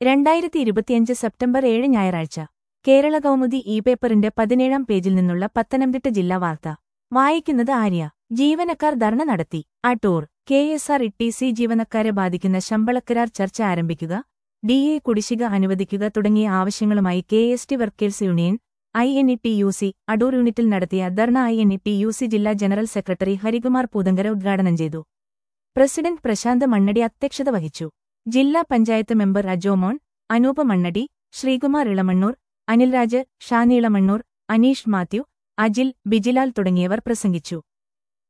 രണ്ടായിരത്തി ഇരുപത്തിയഞ്ച് സെപ്റ്റംബർ ഏഴ് ഞായറാഴ്ച കേരള കൗമുദി ഇ പേപ്പറിന്റെ പതിനേഴാം പേജിൽ നിന്നുള്ള പത്തനംതിട്ട ജില്ലാ വാർത്ത വായിക്കുന്നത് ആര്യ ജീവനക്കാർ ധർണ നടത്തി Adoor K S R T C ജീവനക്കാരെ ബാധിക്കുന്ന ശമ്പളക്കരാർ ചർച്ച ആരംഭിക്കുക ഡി എ കുടിശ്ശിക അനുവദിക്കുക തുടങ്ങിയ ആവശ്യങ്ങളുമായി K S T workers union I N T U C സി അടൂർ യൂണിറ്റിൽ നടത്തിയ ധർണ I N T U C സി ജില്ലാ ജനറൽ സെക്രട്ടറി ഹരികുമാർ പൂതങ്കര ഉദ്ഘാടനം ചെയ്തു പ്രസിഡന്റ് പ്രശാന്ത് മണ്ണടി അധ്യക്ഷത വഹിച്ചു ജില്ലാ പഞ്ചായത്ത് മെമ്പർ അജോമോൻ അനൂപ് മണ്ണടി ശ്രീകുമാർ ഇളമണ്ണൂർ അനിൽരാജ് ഷാനി ഇളമണ്ണൂർ അനീഷ് മാത്യു അജിൽ ബിജിലാൽ തുടങ്ങിയവർ പ്രസംഗിച്ചു